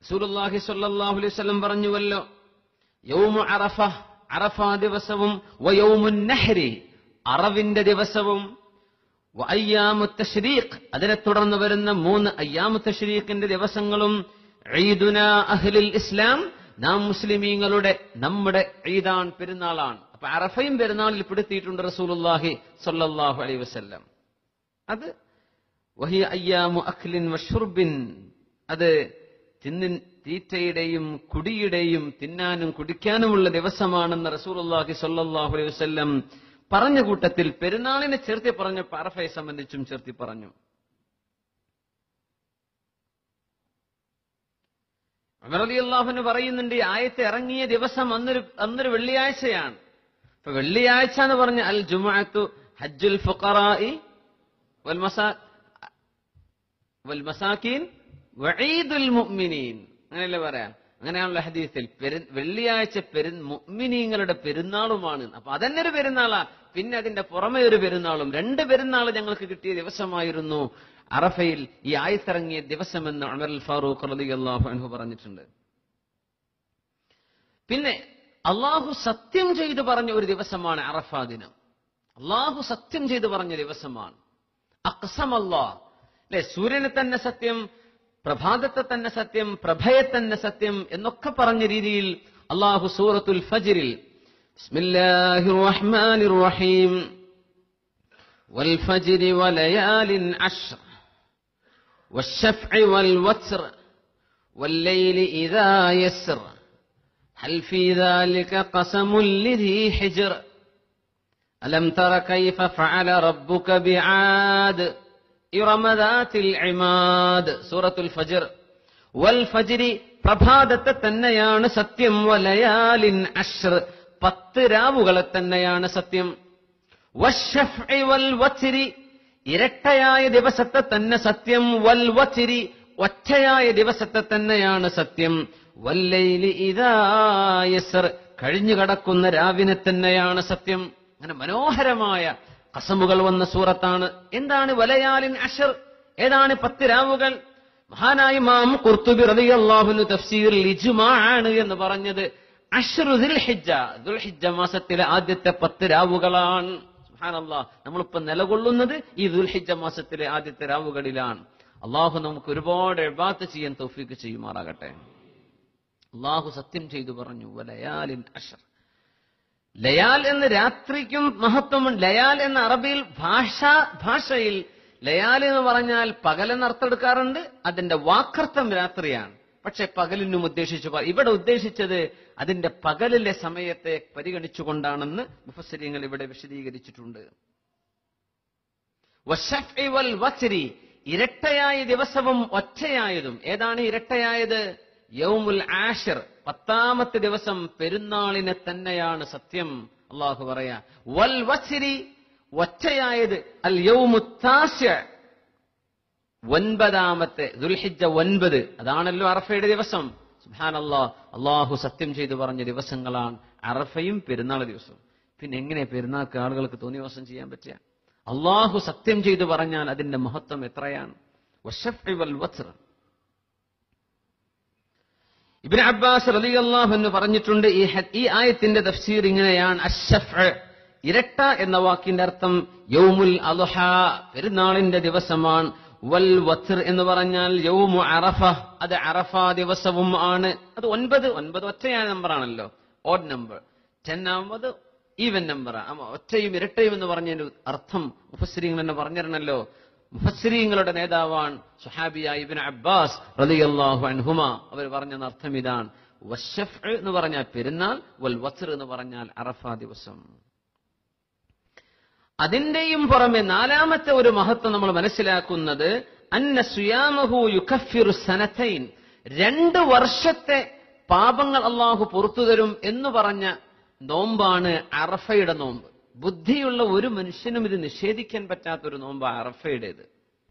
റസൂലുള്ളാഹി സ്വല്ലല്ലാഹു അലൈഹി വസല്ലം പറഞ്ഞുവല്ലോ യൗമു അറഫ അറഫ ദിവസവും വയൗമുൻ നഹ്രി അറവിന്റെ ദിവസവും അയ്യാമു തഷ്രീഖ് അതിനെ തുടർന്ന് വരുന്ന മൂന്ന് അയ്യാമു തഷ്രീഖിന്റെ ദിവസങ്ങളും ഈദുന അഹ്ലിൽ ഇസ്ലാം നാം മുസ്ലിമീങ്ങളുടെ നമ്മുടെ ഈദാൻ പെരുന്നാളാണ് അപ്പൊ അറഫയും പെരുന്നാളിൽ പെടുത്തിയിട്ടുണ്ട് റസൂലുള്ളാഹി സ്വല്ലല്ലാഹു അലൈഹി വസല്ലം അത് വഹിയ അയ്യാമു അഖ്ലിൻ വഷുർബിൻ അത് തിന്നിൻ തീറ്റയുടെയും കുടിയുടെയും തിന്നാനും കുടിക്കാനുമുള്ള ദിവസമാണെന്ന് റസൂലുള്ളാഹി സ്വല്ലല്ലാഹു അലൈഹി വസല്ലം പറഞ്ഞ കൂട്ടത്തിൽ പെരുന്നാളിനെ ചേർത്തി പറഞ്ഞ അറഫയെ സംബന്ധിച്ചും ചേർത്തി പറഞ്ഞു അമറലിയല്ലാഹുന് പറയുന്നുണ്ട് ഈ ആയത്ത് ഇറങ്ങിയ ദിവസം അന്നൊരു അന്നൊരു വെള്ളിയാഴ്ചയാണ് ഇപ്പൊ വെള്ളിയാഴ്ച എന്ന് പറഞ്ഞ അൽ ജുമാഅത്തു ഹജ്ജുൽ ഫുഖറായി വൽ മസാ വൽ മസാക്കീൻ വഈദുൽ മുഅ്മിനീൻ അങ്ങനെയല്ലേ പറയാം അങ്ങനെയാണല്ലോ ഹദീസിൽ പെരു വെള്ളിയാഴ്ച പെരു മുഅ്മിനീങ്ങളുടെ പെരുന്നാളുമാണ് അപ്പൊ അതന്നെ ഒരു പെരുന്നാളാ പിന്നെ അതിന്റെ പുറമെ ഒരു പെരുന്നാളും രണ്ട് പെരുന്നാൾ ഞങ്ങൾക്ക് കിട്ടിയ ദിവസമായിരുന്നു അറഫയിൽ ഈ ആയത്തിറങ്ങിയ ദിവസമെന്ന് അമർ ഫാറൂഖ് റളിയല്ലാഹു അൻഹു പറഞ്ഞിട്ടുണ്ട് പിന്നെ അള്ളാഹു സത്യം ചെയ്തു പറഞ്ഞ ഒരു ദിവസമാണ് അറഫ ദിനം അള്ളാഹു സത്യം ചെയ്തു പറഞ്ഞ ദിവസമാണ് അക്സം അള്ളാഹ് അല്ലെ സൂര്യനെ തന്നെ സത്യം പ്രഭാതത്തെ തന്നെ സത്യം പ്രഭയെ തന്നെ സത്യം എന്നൊക്കെ പറഞ്ഞ രീതിയിൽ അള്ളാഹു സൂറത്തുൽ ഫജിരിൽ ബിസ്മില്ലാഹിർ റഹ്മാനിർ റഹീം والفجر وليال عشر والشفع والوتر والليل إذا يسر هل في ذلك قسم لذي حجر ألم تر كيف فعل ربك بعاد إرم ذات العماد سورة الفجر والفجر പ്രഭാതത്തെ തന്നെയാണ് സത്യം വലയാലിൻ അഷ്ർ പത്ത് രാവുകളെ തന്നെയാണ് സത്യം വശഫ്ഇ വൽ വത്രി ഇരട്ടയായ ദിവസത്തെ തന്നെ സത്യം വൽ വത്രി ഒറ്റയായ ദിവസത്തെ തന്നെയാണ് സത്യം വല്ലൈലി ഇദാ യസ്ർ കഴിഞ്ഞു കടക്കുന്ന രാവിനെ തന്നെയാണ് സത്യം അങ്ങനെ മനോഹരമായ കസമുകൾ വന്ന സൂറത്താണ് എന്താണ് വലയാലിൻ അഷർ ഏതാണ് പത്ത് രാവുകൾ മഹാനായ മാം കുർത്തുബി റളിയല്ലാഹുവിന് തഫ്സീറിൽ ഇജ്മാ ആണ് എന്ന് പറഞ്ഞത് അഷ്റു ദുൽഹിജ്ജ ദുൽഹിജ്ജ മാസത്തിലെ ആദ്യത്തെ പത്ത് രാവുകളാണ് സുബ്ഹാനല്ലാഹ് നമ്മളിപ്പോ നിലകൊള്ളുന്നത് ഈ ദുൽഹിജ്ജ മാസത്തിലെ ആദ്യത്തെ രാവുകളിലാണ് അള്ളാഹു നമുക്ക് ഒരുപാട് എഴുപാത്ത് ചെയ്യാൻ തൗഫീക്ക് ചെയ്യുമാറാകട്ടെ അള്ളാഹു സത്യം ചെയ്തു പറഞ്ഞു വലയാലിൻ അഷർ ലയാൽ എന്ന രാത്രിക്കും മഹത്വമുണ്ട് ലയാൽ എന്ന അറബിയിൽ ഭാഷ ഭാഷയിൽ ലയാൽ എന്ന് പറഞ്ഞാൽ പകലെന്ന് അർത്ഥമെടുക്കാറുണ്ട് അതിന്റെ വാക്കർത്ഥം രാത്രിയാണ് പക്ഷെ പകലിനും ഉദ്ദേശിച്ചു പ- ഇവിടെ ഉദ്ദേശിച്ചത് അതിന്റെ പകലിലെ സമയത്തെ പരിഗണിച്ചുകൊണ്ടാണെന്ന് മുഫസ്സിരിങ്ങൾ ഇവിടെ വിശദീകരിച്ചിട്ടുണ്ട് വശഫ്ഇ വൽ വസ്രി ഇരട്ടയായ ദിവസവും ഒറ്റയായതും ഏതാണ് ഇരട്ടയായത് യൗമുൽ ആഷിർ പത്താമത്തെ ദിവസം പെരുന്നാളിനെ തന്നെയാണ് സത്യം അള്ളാഹു പറയാ വൽ വസ്രി ഒറ്റയായത് അൽ യൗമുത്താസ്യ ഒൻപതാമത്തെ ദുൽഹിജ്ജ ഒൻപത് അതാണല്ലോ അറഫയുടെ ദിവസം സുഹാനല്ലാ അള്ളാഹു സത്യം ചെയ്തു പറഞ്ഞ ദിവസങ്ങളാണ് അറഫയും പെരുന്നാൾ ദിവസവും പിന്നെ എങ്ങനെ പെരുന്നാൾക്ക് ആളുകൾക്ക് തോന്നിയ ദിവസം ചെയ്യാൻ പറ്റുക അള്ളാഹു സത്യം ചെയ്തു പറഞ്ഞാൽ അതിന്റെ മഹത്വം എത്രയാണ് വശഫ്ഇ വൽ വത്ർ. ഇബ്നു അബ്ബാസ് റളിയല്ലാഹു എന്ന് പറഞ്ഞിട്ടുണ്ട് ഈ ഹ- ഈ ആയത്തിന്റെ തഫ്സീർ ഇങ്ങനെയാണ് അശ്ശഫ് ഇരട്ട എന്ന വാക്കിന്റെ അർത്ഥം യൗമുൽ അദ്ഹ പെരുന്നാളിന്റെ ദിവസമാണ് വൽ വത്ർ എന്ന് പറഞ്ഞാൽ യൗമു അറഫ അത് അറഫ ദിവസവും ആണ് അത് ഒൻപത് ഒൻപത് ഒറ്റയായ നമ്പറാണല്ലോ ഓഡ് നമ്പർ ടെൻ ആവുമ്പോൾ ഈവൻ നമ്പറാണ് ഒറ്റയും ഇരട്ടയും എന്ന് പറഞ്ഞതിന്റെ അർത്ഥം മുഫസ്സിരിങ്ങൾ തന്നെ പറഞ്ഞിരണല്ലോ മുഫസ്സിരീങ്ങളുടെ നേതാവാണ് സുഹാബിയ ഇബ്നു അബ്ബാസ് റളിയല്ലാഹു അൻഹുമ അവർ പറഞ്ഞ അർത്ഥം ഇതാണ് വശഫ് എന്ന് പറഞ്ഞാൽ പെരുന്നാൾ വൽ വത്ർ എന്ന് പറഞ്ഞാൽ അറഫ ദിവസം അതിന്റെയും പുറമെ നാലാമത്തെ ഒരു മഹത്വം നമ്മൾ മനസ്സിലാക്കുന്നത് അന്ന സുയാമഹു യുക്കഫിറു സനത്തൈൻ രണ്ട് വർഷത്തെ പാപങ്ങൾ അള്ളാഹു പുറത്തു തരും എന്ന് പറഞ്ഞ നോമ്പാണ് അറഫയുടെ നോമ്പ് ബുദ്ധിയുള്ള ഒരു മനുഷ്യനും ഇത് നിഷേധിക്കാൻ പറ്റാത്ത ഒരു നോമ്പ് അറഫയുടേത്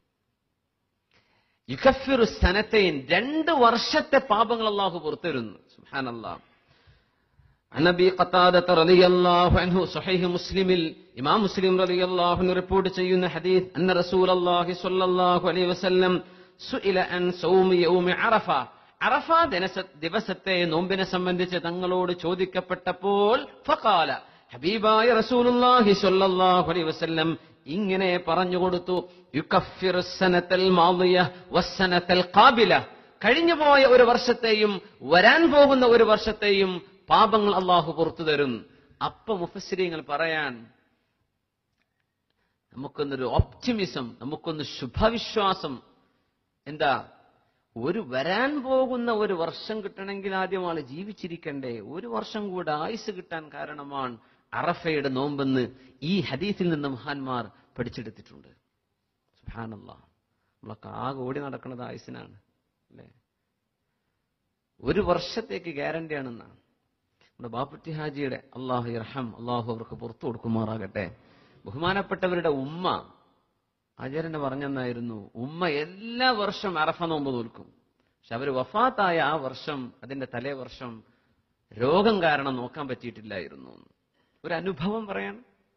യുക്കഫിറു സനത്തൈൻ രണ്ട് വർഷത്തെ പാപങ്ങൾ അള്ളാഹു പുറത്തുതരുന്നു സുഹാനല്ലാഹ് عن ابي قتادة رضي الله عنه صحيح مسلم امام مسلم رضي الله عنه ريبورت ചെയ്യുന്ന حديث ان رسول الله صلى الله عليه وسلم سئل عن صوم يوم عرفه അറഫ ദിനസ- ദിവസത്തെ നോമ്പിനെ സംബന്ധിച്ച് തങ്ങളോട് ചോദിക്കപ്പെട്ടപ്പോൾ ഫഖാല ഹബീബായ റസൂലുള്ളാഹി സ്വല്ലല്ലാഹു അലൈഹി വസല്ലം ഇങ്ങനെ പറഞ്ഞു കൊടുത്തു യുകഫിറു സനത്തൽ മാദിയ വസ്സനത്തൽ ഖാബില കഴിഞ്ഞുപോയ ഒരു വർഷത്തെയും വരാൻ പോകുന്ന ഒരു വർഷത്തെയും പാപങ്ങൾ അള്ളാഹു പുറത്തു തരും അപ്പൊ മുഫസ്സിരിങ്ങൾ പറയാൻ നമുക്കൊന്നൊരു ഓപ്റ്റിമിസം നമുക്കൊന്ന് ശുഭവിശ്വാസം എന്താ ഒരു വരാൻ പോകുന്ന ഒരു വർഷം കിട്ടണമെങ്കിൽ ആദ്യം ആള് ജീവിച്ചിരിക്കണ്ടേ ഒരു വർഷം കൂടെ ആയുസ് കിട്ടാൻ കാരണമാണ് അറഫയുടെ നോമ്പെന്ന് ഈ ഹദീസിൽ നിന്ന് മഹാന്മാർ പഠിച്ചെടുത്തിട്ടുണ്ട് സുഹാനല്ല നമ്മളൊക്കെ ആകെ ഓടി നടക്കുന്നത് ആയുസിനാണ് അല്ലേ ഒരു വർഷത്തേക്ക് ഗ്യാരണ്ടി ആണെന്നാണ് നമ്മുടെ ബാപ്പുട്ടി ഹാജിയുടെ അള്ളാഹു ഇർഹം അള്ളാഹു അവർക്ക് പുറത്തു കൊടുക്കുമാറാകട്ടെ ബഹുമാനപ്പെട്ടവരുടെ ഉമ്മ ആചാര്യനെ പറഞ്ഞെന്നായിരുന്നു ഉമ്മ എല്ലാ വർഷം അറഫ നോമ്പ് തോൽക്കും പക്ഷെ അവർ വഫാത്തായ ആ വർഷം അതിന്റെ തലേ വർഷം രോഗം കാരണം നോക്കാൻ പറ്റിയിട്ടില്ലായിരുന്നു ഒരു അനുഭവം പറയാൻ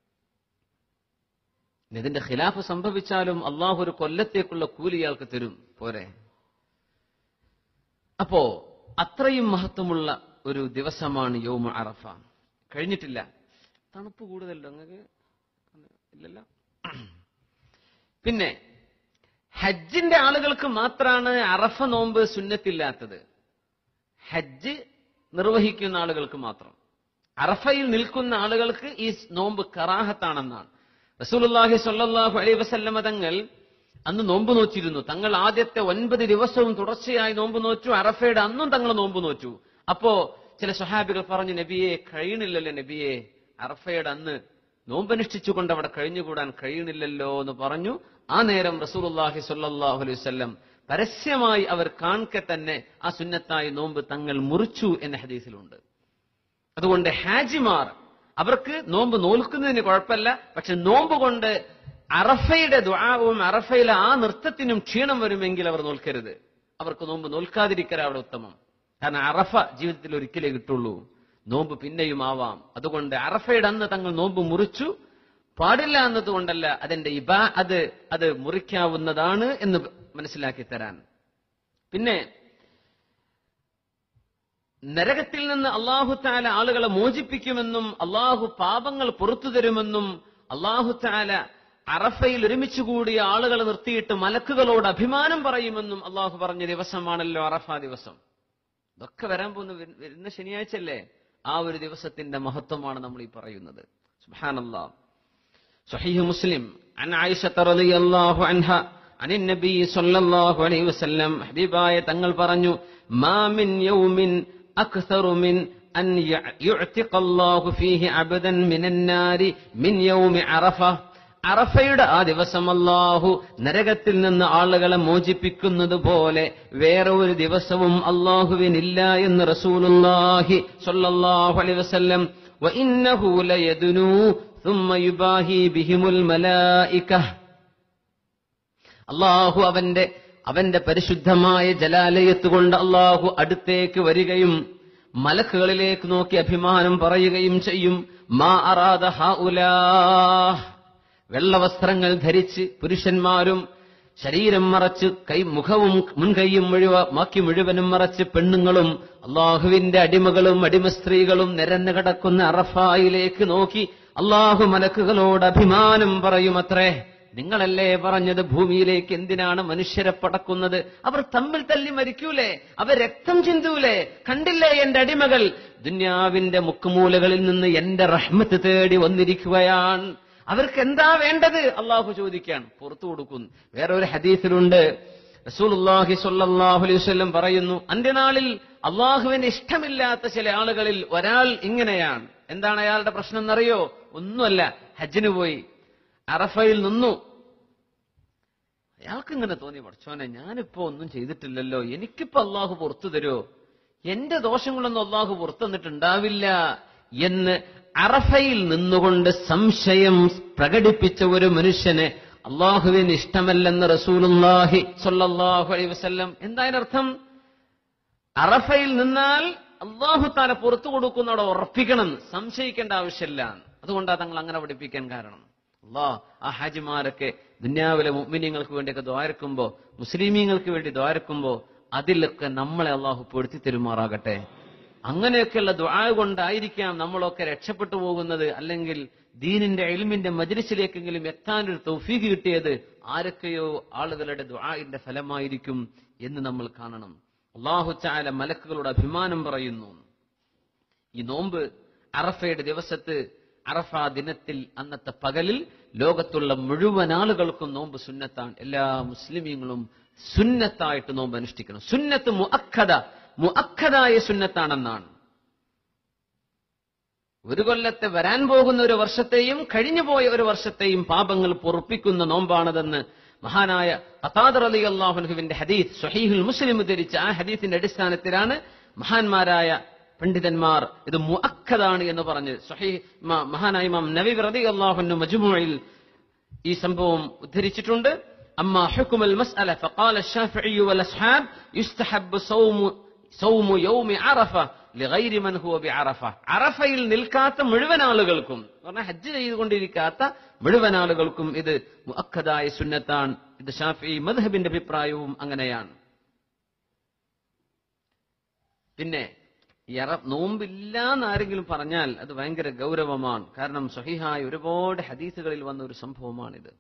ഇനി ഇതിന്റെ ഖിലാഫ് സംഭവിച്ചാലും അള്ളാഹു ഒരു കൊല്ലത്തേക്കുള്ള കൂലി ഇയാൾക്ക് തരും പോരെ അപ്പോ അത്രയും മഹത്വമുള്ള ഒരു ദിവസമാണ് യോമ അറഫ കഴിഞ്ഞിട്ടില്ല തണുപ്പ് കൂടുതലല്ലോ നിങ്ങൾക്ക് ഇല്ലല്ലോ പിന്നെ ഹജ്ജിന്റെ ആളുകൾക്ക് മാത്രമാണ് അറഫ നോമ്പ് സുന്നത്തില്ലാത്തത് ഹജ്ജ് നിർവഹിക്കുന്ന ആളുകൾക്ക് മാത്രം അറഫയിൽ നിൽക്കുന്ന ആളുകൾക്ക് ഈ നോമ്പ് കറാഹത്താണെന്നാണ് റസൂലുള്ളാഹി സ്വല്ലല്ലാഹു അലൈഹി വസല്ലമ തങ്ങൾ അന്ന് നോമ്പ് നോറ്റിരുന്നു തങ്ങൾ ആദ്യത്തെ ഒൻപത് ദിവസവും തുടർച്ചയായി നോമ്പ് നോറ്റു അറഫയുടെ അന്നും തങ്ങൾ നോമ്പ് നോറ്റു അപ്പോ ചില സ്വഹാബികൾ പറഞ്ഞു നബിയെ കഴിയണില്ലല്ലോ നബിയെ അറഫയുടെ അന്ന് നോമ്പനുഷ്ഠിച്ചുകൊണ്ട് അവിടെ കഴിഞ്ഞുകൂടാൻ കഴിയണില്ലല്ലോ എന്ന് പറഞ്ഞു ആ നേരം റസൂലുള്ളാഹി സ്വല്ലല്ലാഹു അലൈഹി വസല്ലം പരസ്യമായി അവർ കാൺക്കെ തന്നെ ആ സുന്നത്തായി നോമ്പ് തങ്ങൾ മുറിച്ചു എന്ന ഹദീസിലുണ്ട് അതുകൊണ്ട് ഹാജിമാർ അവർക്ക് നോമ്പ് നോൽക്കുന്നതിന് കുഴപ്പമില്ല പക്ഷെ നോമ്പ് കൊണ്ട് അറഫയുടെ ദുആവും അറഫയിലെ ആ നൃത്തത്തിനും ക്ഷീണം വരുമെങ്കിൽ അവർ നോൽക്കരുത് അവർക്ക് നോമ്പ് നോൽക്കാതിരിക്കലാണ് അവിടെ ഉത്തമം കാരണം അറഫ ജീവിതത്തിൽ ഒരിക്കലേ കിട്ടുള്ളൂ നോമ്പ് പിന്നെയും ആവാം അതുകൊണ്ട് അറഫയുടെ അന്ന് തങ്ങൾ നോമ്പ് മുറിച്ചു പാടില്ല എന്നതുകൊണ്ടല്ല അതിന്റെ ഇബാ അത് അത് മുറിക്കാവുന്നതാണ് എന്ന് മനസ്സിലാക്കി തരാൻ പിന്നെ നരകത്തിൽ നിന്ന് അള്ളാഹു താല ആളുകളെ മോചിപ്പിക്കുമെന്നും അള്ളാഹു പാപങ്ങൾ പുറത്തു തരുമെന്നും അള്ളാഹു താല അറഫയിൽ ഒരുമിച്ച് കൂടിയ ആളുകളെ നിർത്തിയിട്ട് മലക്കുകളോട് അഭിമാനം പറയുമെന്നും അള്ളാഹു പറഞ്ഞ ദിവസമാണല്ലോ അറഫ ദിവസം ഇതൊക്കെ വരാൻ പോകുന്ന വരു- വരുന്ന ശനിയാഴ്ചയല്ലേ ആ ഒരു ദിവസത്തിന്റെ മഹത്വമാണ് നമ്മൾ ഈ പറയുന്നത് സുബ്ഹാനല്ലാ صحيح مسلم عن عائشة رضي الله عنها عن النبي صلى الله عليه وسلم حبيباയ തങ്ങൾ പറഞ്ഞു ما من يوم أكثر من أن يعتق الله فيه عبدا من النار من يوم عرفة അറഫയുടെ ആ ദിവസം അല്ലാഹു നരകത്തിൽ നിന്ന് ആളുകളെ മോചിപ്പിക്കുന്നത് പോലെ വേറെ ഒരു ദിവസവും അള്ളാഹുവിനില്ല എന്ന് റസൂലുള്ളാഹി സ്വല്ലല്ലാഹു അലൈഹി വസല്ലം وإنه ليدنو ثم يباهي بهم الملائكة അള്ളാഹു അവന്റെ അവന്റെ പരിശുദ്ധമായ ജലാലയത്ത് കൊണ്ട് അള്ളാഹു അടുത്തേക്ക് വരികയും മലക്കുകളിലേക്ക് നോക്കി അഭിമാനം പറയുകയും ചെയ്യും മാ അറാദ ഹഉലാ വെള്ളവസ്ത്രങ്ങൾ ധരിച്ച് പുരുഷന്മാരും ശരീരം മറച്ച് കൈ മുഖവും മുൻകൈയും മുഴുവ ബാക്കി മുഴുവനും മറച്ച് പെണ്ണുങ്ങളും അള്ളാഹുവിന്റെ അടിമകളും അടിമ സ്ത്രീകളും നിരന്നു കിടക്കുന്ന അറഫായിലേക്ക് നോക്കി അള്ളാഹു മലക്കുകളോട് അഭിമാനം പറയുമത്രേ നിങ്ങളല്ലേ പറഞ്ഞത് ഭൂമിയിലേക്ക് എന്തിനാണ് മനുഷ്യരെ പടക്കുന്നത് അവർ തമ്മിൽ തല്ലി മരിക്കൂലേ അവർ രക്തം ചിന്തൂലേ കണ്ടില്ലേ എന്റെ അടിമകൾ ദുന്യാവിന്റെ മുക്കുമൂലകളിൽ നിന്ന് എന്റെ റഹ്മത്ത് തേടി വന്നിരിക്കുകയാണ് അവർക്ക് എന്താ വേണ്ടത് അള്ളാഹു ചോദിക്കാൻ പുറത്തു കൊടുക്കുന്നു വേറെ ഒരു ഹദീസിലുണ്ട് റസൂലുള്ളാഹി സ്വല്ലല്ലാഹു അലൈഹി വസല്ലം പറയുന്നു അന്ത്യനാളിൽ അള്ളാഹുവിന് ഇഷ്ടമില്ലാത്ത ചില ആളുകളിൽ ഒരാൾ ഇങ്ങനെയാണ് എന്താണ് അയാളുടെ പ്രശ്നം എന്നറിയോ ഒന്നുമല്ല ഹജ്ജിന് പോയി അറഫയിൽ നിന്നു അയാൾക്ക് ഇങ്ങനെ തോന്നി പഠിച്ചോനെ ഞാനിപ്പോ ഒന്നും ചെയ്തിട്ടില്ലല്ലോ എനിക്കിപ്പോ അള്ളാഹു പുറത്തു തരുമോ എന്റെ ദോഷങ്ങളൊന്നും അള്ളാഹു പുറത്തു തന്നിട്ടുണ്ടാവില്ല എന്ന് അറഫയിൽ നിന്നുകൊണ്ട് സംശയം പ്രകടിപ്പിച്ച ഒരു മനുഷ്യന് അള്ളാഹുവിന് ഇഷ്ടമല്ലെന്ന് റസൂലുള്ളാഹി സ്വല്ലല്ലാഹു അലൈഹി വസല്ലം എന്താ അതിനർത്ഥം അറഫയിൽ നിന്നാൽ അള്ളാഹു താല പുറത്തു കൊടുക്കുന്നവിടെ ഉറപ്പിക്കണം സംശയിക്കേണ്ട ആവശ്യമില്ല അതുകൊണ്ടാണ് തങ്ങൾ അങ്ങനെ പഠിപ്പിക്കാൻ കാരണം അള്ളാ ആ ഹാജിമാരൊക്കെ ദുന്യാവിലെ മുഅ്മിനീങ്ങൾക്ക് വേണ്ടിയൊക്കെ ദ്വാരക്കുമ്പോ മുസ്ലിമീങ്ങൾക്ക് വേണ്ടി ദ്വാരക്കുമ്പോ അതിലൊക്കെ നമ്മളെ അള്ളാഹു പൊടുത്തി തരുമാറാകട്ടെ അങ്ങനെയൊക്കെയുള്ള ദുആ കൊണ്ടായിരിക്കാം നമ്മളൊക്കെ രക്ഷപ്പെട്ടു പോകുന്നത് അല്ലെങ്കിൽ ദീനിന്റെ എൽമിന്റെ മജ്ലിസിലേക്കെങ്കിലും എത്താൻ ഒരു തൗഫീഖ് കിട്ടിയത് ആരൊക്കെയോ ആളുകളുടെ ദുആഇന്റെ ഫലമായിരിക്കും എന്ന് നമ്മൾ കാണണം അള്ളാഹു ചാല മലക്കുകളോട് അഭിമാനം പറയുന്നു ഈ നോമ്പ് അറഫയുടെ ദിവസത്ത് അറഫ ദിനത്തിൽ അന്നത്തെ പകലിൽ ലോകത്തുള്ള മുഴുവൻ ആളുകൾക്കും നോമ്പ് സുന്നത്താണ് എല്ലാ മുസ്ലിമീങ്ങളും സുന്നത്തായിട്ട് നോമ്പ് അനുഷ്ഠിക്കണം സുന്നത്ത് മുഅക്കദ മുഅക്കദായ സുന്നത്താണെന്നാണ് ഒരു കൊല്ലത്തെ വരാൻ പോകുന്ന ഒരു വർഷത്തെയും കഴിഞ്ഞു പോയ ഒരു വർഷത്തെയും പാപങ്ങൾ പൊറുപ്പിക്കുന്ന നോമ്പാണതെന്ന് മഹാനായ അതാദർ അലി അള്ളാഹുനുവിന്റെ ഹദീസ് സ്വഹീഹുൽ മുസ്ലിം ഉദ്ധരിച്ച ആ ഹദീസിന്റെ അടിസ്ഥാനത്തിലാണ് മഹാന്മാരായ പണ്ഡിതന്മാർ ഇത് മുഅക്കദാണ് എന്ന് പറഞ്ഞ് സ്വഹീഹ് മ- മഹാനായ ഇമാം നബി റതി അള്ളാഹുന്നു മജ്മുഇൽ ഈ സംഭവം ഉദ്ധരിച്ചിട്ടുണ്ട് أما حكم المسألة فقال الشافعي والأصحاب يستحب صوم صوم يوم عرفة لغير من هو بعرفة അറഫയിൽ നിൽക്കാത്ത മുഴുവൻ ആളുകൾക്കും പറഞ്ഞാൽ ഹജ്ജ് ചെയ്തുകൊണ്ടിരിക്കാത്ത മുഴുവൻ ആളുകൾക്കും ഇത് മുഅക്കദായ സുന്നത്താണ് ഇത് ഷാഫി മദ്ഹബിന്റെ അഭിപ്രായവും അങ്ങനെയാണ് പിന്നെ ഈ അറ നോമ്പില്ല എന്നാരെങ്കിലും പറഞ്ഞാൽ അത് ഭയങ്കര ഗൗരവമാണ് കാരണം സഹിഹായ ഒരുപാട് ഹദീസുകളിൽ വന്ന ഒരു സംഭവമാണിത്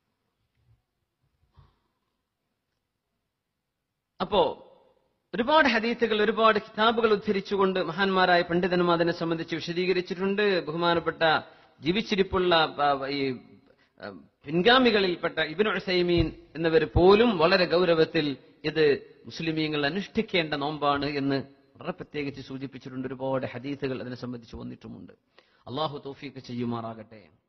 അപ്പോ ഒരുപാട് ഹദീസുകൾ ഒരുപാട് കിതാബുകൾ ഉദ്ധരിച്ചുകൊണ്ട് മഹാന്മാരായ പണ്ഡിതന്മാർ അതിനെ സംബന്ധിച്ച് വിശദീകരിച്ചിട്ടുണ്ട് ബഹുമാനപ്പെട്ട ജീവിച്ചിരിപ്പുള്ള പ- ഈ ആ, പിൻഗാമികളിൽപ്പെട്ട ഇബിൻ ഉസൈമീൻ എന്നിവർ പോലും വളരെ ഗൗരവത്തിൽ ഇത് മുസ്ലിമീങ്ങൾ അനുഷ്ഠിക്കേണ്ട നോമ്പാണ് എന്ന് വളരെ പ്രത്യേകിച്ച് സൂചിപ്പിച്ചിട്ടുണ്ട് ഒരുപാട് ഹദീസുകൾ അതിനെ സംബന്ധിച്ച് വന്നിട്ടുമുണ്ട് അള്ളാഹു തൗഫീഖ് ചെയ്യുമാറാകട്ടെ